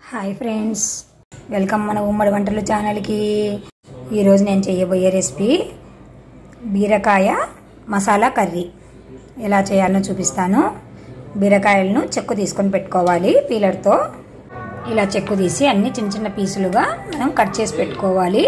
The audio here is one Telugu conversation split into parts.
హాయ్ ఫ్రెండ్స్ వెల్కమ్ మన ఉమ్మడి వంటలు ఛానల్కి ఈరోజు నేను చేయబోయే రెసిపీ బీరకాయ మసాలా కర్రీ ఎలా చేయాలో చూపిస్తాను బీరకాయలను చెక్కు తీసుకొని పెట్టుకోవాలి పీలర్తో ఇలా చెక్కు తీసి అన్ని చిన్న చిన్న పీసులుగా మనం కట్ చేసి పెట్టుకోవాలి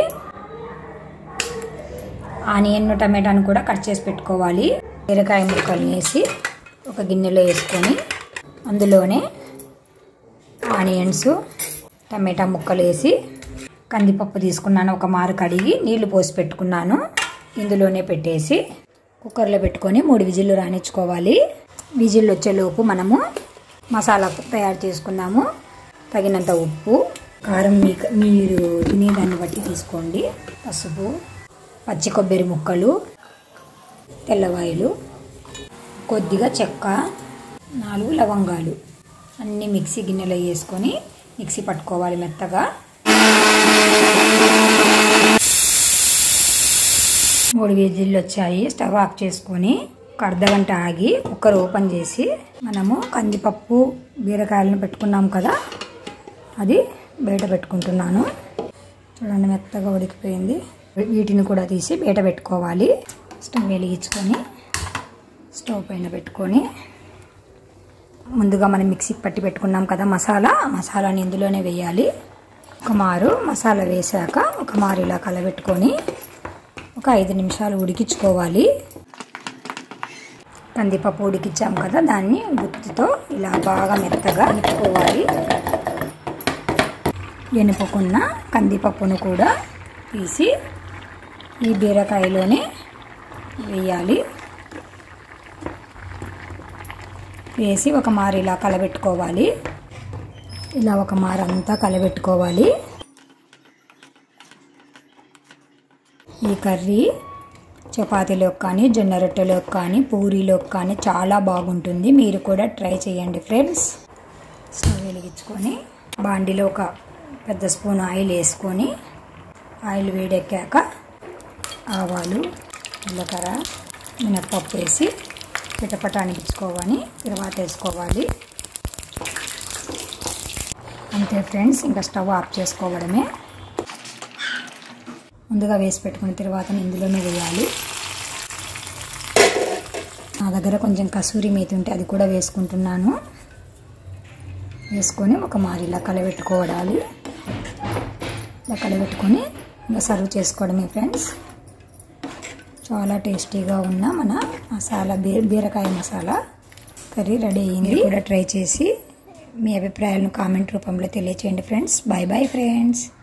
ఆనియన్ టమాటాను కూడా కట్ చేసి పెట్టుకోవాలి బీరకాయ ముక్కలు వేసి ఒక గిన్నెలో వేసుకొని అందులోనే ఆనియన్స్ టమాటా ముక్కలు వేసి కందిపప్పు తీసుకున్నాను ఒక మారు కడిగి నీళ్లు పోసి పెట్టుకున్నాను ఇందులోనే పెట్టేసి కుక్కర్లో పెట్టుకొని మూడు విజిల్లు రానిచ్చుకోవాలి విజిల్లు వచ్చేలోపు మనము మసాలా తయారు చేసుకున్నాము తగినంత ఉప్పు కారం మీ మీరు తినేదాన్ని బట్టి తీసుకోండి పసుపు పచ్చి కొబ్బరి ముక్కలు తెల్లవాయిలు కొద్దిగా చెక్క నాలుగు లవంగాలు అన్నీ మిక్సీ గిన్నెలో వేసుకొని మిక్సీ పట్టుకోవాలి మెత్తగా మూడు విజిల్లు వచ్చాయి స్టవ్ ఆఫ్ చేసుకొని ఒక అర్ధగంట ఆగి కుక్కర్ ఓపెన్ చేసి మనము కందిపప్పు బీరకాయలను పెట్టుకున్నాం కదా అది బయట పెట్టుకుంటున్నాను చూడండి మెత్తగా ఉడికిపోయింది వీటిని కూడా తీసి బయట పెట్టుకోవాలి స్టవ్ వెలిగించుకొని స్టవ్ పైన పెట్టుకొని ముందుగా మనం మిక్సీకి పట్టి పెట్టుకున్నాం కదా మసాలా మసాలాని ఇందులోనే వేయాలి ఒక మారు మసాలా వేసాక ఒక మారు ఇలా కలబెట్టుకొని ఒక ఐదు నిమిషాలు ఉడికించుకోవాలి కందిపప్పు ఉడికించాం కదా దాన్ని గుత్తితో ఇలా బాగా మెత్తగా నిప్పుకోవాలి ఎనుపుకున్న కందిపప్పును కూడా తీసి ఈ బీరకాయలోనే వేయాలి వేసి ఒక మారు ఇలా కలబెట్టుకోవాలి ఇలా ఒక మారు అంతా కలబెట్టుకోవాలి ఈ కర్రీ చపాతీలోకి కానీ జొన్న రొట్టెలోకి కానీ పూరీలోకి కానీ చాలా బాగుంటుంది మీరు కూడా ట్రై చేయండి ఫ్రెండ్స్ స్టవ్ వెలిగించుకొని బాండిలో ఒక పెద్ద స్పూన్ ఆయిల్ వేసుకొని ఆయిల్ వేడెక్కాక ఆవాలు జీలకర్ర మినప్పప్పు వేసి పిటపట అనిపించుకోవాలి తర్వాత వేసుకోవాలి అంతే ఫ్రెండ్స్ ఇంకా స్టవ్ ఆఫ్ చేసుకోవడమే ముందుగా వేసి పెట్టుకున్న తర్వాత ఇందులోనే వేయాలి నా దగ్గర కొంచెం కసూరి మేతి ఉంటే అది కూడా వేసుకుంటున్నాను వేసుకొని ఒక మారి ఇలా కలబెట్టుకోవడాలి ఇలా కలబెట్టుకొని ఇంకా సర్వ్ చేసుకోవడమే ఫ్రెండ్స్ చాలా టేస్టీగా ఉన్న మన మసాలా బీ బీరకాయ మసాలా కర్రీ రెడీ అయ్యింది కూడా ట్రై చేసి మీ అభిప్రాయాలను కామెంట్ రూపంలో తెలియచేయండి ఫ్రెండ్స్ బాయ్ బాయ్ ఫ్రెండ్స్